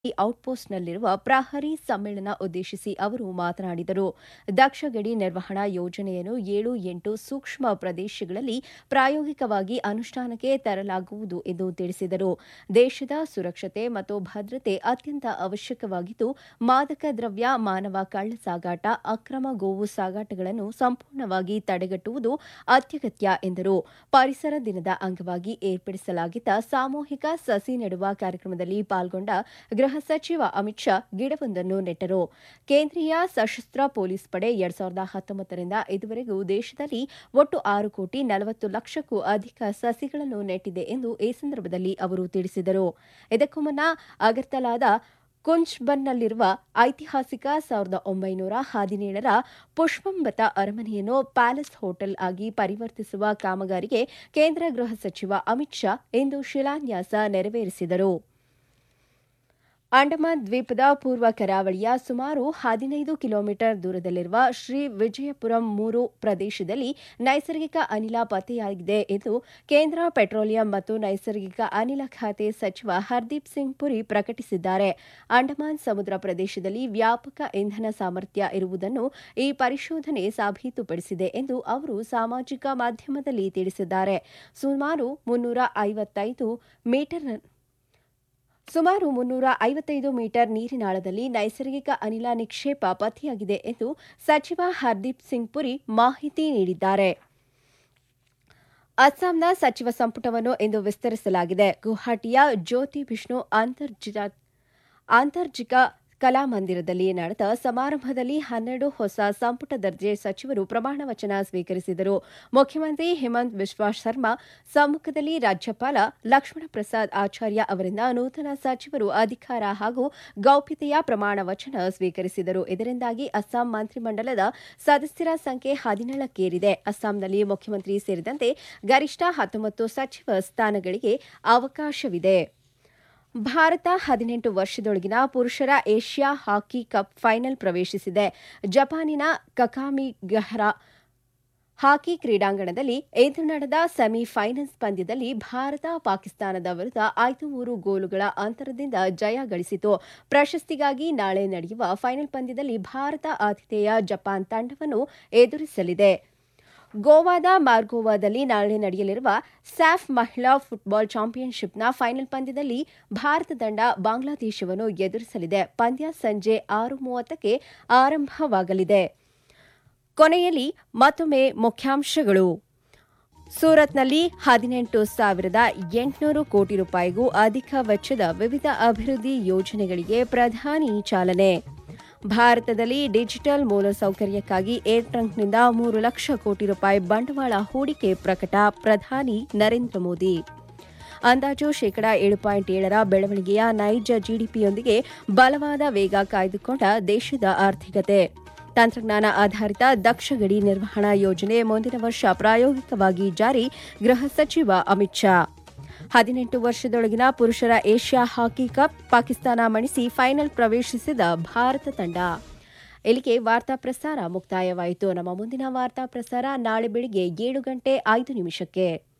ಔಟ್ಪೋಸ್ಟ್ನಲ್ಲಿರುವ ಪ್ರಹರಿ ಸಮ್ಮೇಳನ ಉದ್ದೇಶಿಸಿ ಅವರು ಮಾತನಾಡಿದರು ದಕ್ಷ ಗಡಿ ನಿರ್ವಹಣಾ ಯೋಜನೆಯನ್ನು ಏಳು ಎಂಟು ಸೂಕ್ಷ್ಮ ಪ್ರದೇಶಗಳಲ್ಲಿ ಪ್ರಾಯೋಗಿಕವಾಗಿ ಅನುಷ್ಠಾನಕ್ಕೆ ತರಲಾಗುವುದು ಎಂದು ತಿಳಿಸಿದರು ದೇಶದ ಸುರಕ್ಷತೆ ಮತ್ತು ಭದ್ರತೆ ಅತ್ಯಂತ ಅವಶ್ಯಕವಾಗಿದ್ದು ಮಾದಕ ದ್ರವ್ಯ ಮಾನವ ಕಳ್ಳ ಸಾಗಾಟ ಅಕ್ರಮ ಗೋವು ಸಾಗಾಟಗಳನ್ನು ಸಂಪೂರ್ಣವಾಗಿ ತಡೆಗಟ್ಟುವುದು ಅತ್ಯಗತ್ಯ ಎಂದರು ಪರಿಸರ ದಿನದ ಅಂಗವಾಗಿ ಏರ್ಪಡಿಸಲಾಗಿದ್ದ ಸಾಮೂಹಿಕ ಸಸಿ ನೆಡುವ ಕಾರ್ಯಕ್ರಮದಲ್ಲಿ ಪಾಲ್ಗೊಂಡ ಗೃಹ ಸಚಿವ ಅಮಿತ್ ಶಾ ಗಿಡವೊಂದನ್ನು ನೆಟ್ಟರು ಕೇಂದ್ರೀಯ ಸಶಸ್ತ್ರ ಪೊಲೀಸ್ ಪಡೆ ಎರಡ್ ಸಾವಿರದ ಹತ್ತೊಂಬತ್ತರಿಂದ ಇದುವರೆಗೂ ದೇಶದಲ್ಲಿ ಒಟ್ಟು ಆರು ಕೋಟಿ ನಲವತ್ತು ಲಕ್ಷಕ್ಕೂ ಅಧಿಕ ಸಸಿಗಳನ್ನು ನೆಟ್ಟಿದೆ ಎಂದು ಈ ಸಂದರ್ಭದಲ್ಲಿ ಅವರು ತಿಳಿಸಿದರು ಇದಕ್ಕೂ ಮುನ್ನ ಅಗರ್ತಲಾದ ಕುಂಚ್ಬನ್ನಲ್ಲಿರುವ ಐತಿಹಾಸಿಕ ಸಾವಿರದ ಒಂಬೈನೂರ ಹದಿನೇಳರ ಪುಷ್ಪಂಬತ ಅರಮನೆಯನ್ನು ಪ್ಯಾಲೇಸ್ ಹೋಟೆಲ್ ಆಗಿ ಪರಿವರ್ತಿಸುವ ಕಾಮಗಾರಿಗೆ ಕೇಂದ್ರ ಗೃಹ ಸಚಿವ ಅಮಿತ್ ಶಾ ಇಂದು ಶಿಲಾನ್ಯಾಸ ನೆರವೇರಿಸಿದರು ಅಂಡಮಾನ್ ದ್ವೀಪದ ಪೂರ್ವ ಕರಾವಳಿಯ ಸುಮಾರು ಹದಿನೈದು ಕಿಲೋಮೀಟರ್ ದೂರದಲ್ಲಿರುವ ಶ್ರೀ ವಿಜಯಪುರಂ ಮೂರು ಪ್ರದೇಶದಲ್ಲಿ ನೈಸರ್ಗಿಕ ಅನಿಲ ಪತ್ತೆಯಾಗಿದೆ ಎಂದು ಕೇಂದ್ರ ಪೆಟ್ರೋಲಿಯಂ ಮತ್ತು ನೈಸರ್ಗಿಕ ಅನಿಲ ಖಾತೆ ಸಚಿವ ಹರ್ದೀಪ್ ಸಿಂಗ್ ಪುರಿ ಪ್ರಕಟಿಸಿದ್ದಾರೆ ಅಂಡಮಾನ್ ಸಮುದ್ರ ಪ್ರದೇಶದಲ್ಲಿ ವ್ಯಾಪಕ ಇಂಧನ ಸಾಮರ್ಥ್ಯ ಇರುವುದನ್ನು ಈ ಪರಿಶೋಧನೆ ಸಾಬೀತುಪಡಿಸಿದೆ ಎಂದು ಅವರು ಸಾಮಾಜಿಕ ಮಾಧ್ಯಮದಲ್ಲಿ ತಿಳಿಸಿದ್ದಾರೆ ಸುಮಾರು ಮುನ್ನೂರ ಐವತ್ತೈದು ಮೀಟರ್ ಸುಮಾರು ಮುನ್ನೂರ ಐವತ್ತೈದು ಮೀಟರ್ ನೀರಿನಾಳದಲ್ಲಿ ನೈಸರ್ಗಿಕ ಅನಿಲ ನಿಕ್ಷೇಪ ಪತ್ತೆಯಾಗಿದೆ ಎಂದು ಸಚಿವ ಹರ್ದೀಪ್ ಸಿಂಗ್ ಪುರಿ ಮಾಹಿತಿ ನೀಡಿದ್ದಾರೆ ಅಸ್ಸಾಂನ ಸಚಿವ ಸಂಪುಟವನ್ನು ಇಂದು ವಿಸ್ತರಿಸಲಾಗಿದೆ ಗುವಾಹಟಿಯ ಜ್ಯೋತಿ ವಿಷ್ಣು ಅಂತರ್ಜಿಕ ಕಲಾಮಂದಿರದಲ್ಲಿ ನಡೆದ ಸಮಾರಂಭದಲ್ಲಿ ಹನ್ನೆರಡು ಹೊಸ ಸಂಪುಟ ದರ್ಜೆ ಸಚಿವರು ಪ್ರಮಾಣ ವಚನ ಸ್ವೀಕರಿಸಿದರು ಮುಖ್ಯಮಂತ್ರಿ ಹಿಮಂತ್ ಬಿಸ್ವಾ ಶರ್ಮಾ ಸಮ್ಮುಖದಲ್ಲಿ ರಾಜ್ಯಪಾಲ ಲಕ್ಷ್ಮಣ ಪ್ರಸಾದ್ ಆಚಾರ್ಯ ಅವರಿಂದ ನೂತನ ಸಚಿವರು ಅಧಿಕಾರ ಹಾಗೂ ಗೌಪ್ಯತೆಯ ಪ್ರಮಾಣ ವಚನ ಸ್ವೀಕರಿಸಿದರು ಇದರಿಂದಾಗಿ ಅಸ್ಸಾಂ ಮಂತ್ರಿಮಂಡಲದ ಸದಸ್ಯರ ಸಂಖ್ಯೆ ಹದಿನೇಳಕ್ಕೇರಿದೆ ಅಸ್ಸಾಂನಲ್ಲಿ ಮುಖ್ಯಮಂತ್ರಿ ಸೇರಿದಂತೆ ಗರಿಷ್ಠ ಹತ್ತೊಂಬತ್ತು ಸಚಿವ ಸ್ಥಾನಗಳಿಗೆ ಅವಕಾಶವಿದೆ ಭಾರತ ಹದಿನೆಂಟು ವರ್ಷದೊಳಗಿನ ಪುರುಷರ ಏಷ್ಯಾ ಹಾಕಿ ಕಪ್ ಫೈನಲ್ ಪ್ರವೇಶಿಸಿದೆ ಜಪಾನಿನ ಕಕಾಮಿಗಹರ ಹಾಕಿ ಕ್ರೀಡಾಂಗಣದಲ್ಲಿ ಇಂದು ನಡೆದ ಸೆಮಿಫೈನಲ್ಸ್ ಪಂದ್ಯದಲ್ಲಿ ಭಾರತ ಪಾಕಿಸ್ತಾನದ ವಿರುದ್ಧ ಐದು ಮೂರು ಗೋಲುಗಳ ಅಂತರದಿಂದ ಜಯ ಗಳಿಸಿತು ಪ್ರಶಸ್ತಿಗಾಗಿ ನಾಳೆ ನಡೆಯುವ ಫೈನಲ್ ಪಂದ್ಯದಲ್ಲಿ ಭಾರತ ಆತಿಥೇಯ ಜಪಾನ್ ತಂಡವನ್ನು ಎದುರಿಸಲಿದೆ ಗೋವಾದ ಮಾರ್ಗೋವಾದಲ್ಲಿ ನಾಳೆ ನಡೆಯಲಿರುವ ಸ್ಯಾಫ್ ಮಹಿಳಾ ಫುಟ್ಬಾಲ್ ಚಾಂಪಿಯನ್ಶಿಪ್ನ ಫೈನಲ್ ಪಂದ್ಯದಲ್ಲಿ ಭಾರತ ತಂಡ ಬಾಂಗ್ಲಾದೇಶವನ್ನು ಎದುರಿಸಲಿದೆ ಪಂದ್ಯ ಸಂಜೆ ಆರು ಮೂವತ್ತಕ್ಕೆ ಆರಂಭವಾಗಲಿದೆ ಕೊನೆಯಲ್ಲಿ ಮತ್ತೊಮ್ಮೆ ಮುಖ್ಯಾಂಶಗಳು ಸೂರತ್ನಲ್ಲಿ ಹದಿನೆಂಟು ಸಾವಿರದ ಎಂಟುನೂರು ಕೋಟಿ ರೂಪಾಯಿಗೂ ಅಧಿಕ ವೆಚ್ಚದ ವಿವಿಧ ಅಭಿವೃದ್ಧಿ ಯೋಜನೆಗಳಿಗೆ ಪ್ರಧಾನಿ ಚಾಲನೆ ಭಾರತದಲ್ಲಿ ಡಿಜಿಟಲ್ ಮೂಲಸೌಕರ್ಯಕ್ಕಾಗಿ ಏರ್ಟ್ರಂಕ್ನಿಂದ ಮೂರು ಲಕ್ಷ ಕೋಟಿ ರೂಪಾಯಿ ಬಂಡವಾಳ ಹೂಡಿಕೆ ಪ್ರಕಟ ಪ್ರಧಾನಿ ನರೇಂದ್ರ ಮೋದಿ ಅಂದಾಜು ಶೇಕಡಾ ಏಳು ಪಾಯಿಂಟ್ ಏಳರ ಬೆಳವಣಿಗೆಯ ನೈಜ ಜಿಡಿಪಿಯೊಂದಿಗೆ ಬಲವಾದ ವೇಗ ಕಾಯ್ದುಕೊಂಡ ದೇಶದ ಆರ್ಥಿಕತೆ ತಂತ್ರಜ್ಞಾನ ಆಧಾರಿತ ದಕ್ಷ ಗಡಿ ನಿರ್ವಹಣಾ ಯೋಜನೆ ಮುಂದಿನ ವರ್ಷ ಪ್ರಾಯೋಗಿಕವಾಗಿ ಜಾರಿ ಗೃಹ ಸಚಿವ ಅಮಿತ್ ಶಾ ಹದಿನೆಂಟು ವರ್ಷದೊಳಗಿನ ಪುರುಷರ ಏಷ್ಯಾ ಹಾಕಿ ಕಪ್ ಪಾಕಿಸ್ತಾನ ಮಣಿಸಿ ಫೈನಲ್ ಪ್ರವೇಶಿಸಿದ ಭಾರತ ತಂಡ ಇಲ್ಲಿಗೆ ವಾರ್ತಾ ಪ್ರಸಾರ ಮುಕ್ತಾಯವಾಯಿತು ನಮ್ಮ ಮುಂದಿನ ವಾರ್ತಾ ಪ್ರಸಾರ ನಾಳೆ ಬೆಳಿಗ್ಗೆ ಏಳು ಗಂಟೆ ಐದು ನಿಮಿಷಕ್ಕೆ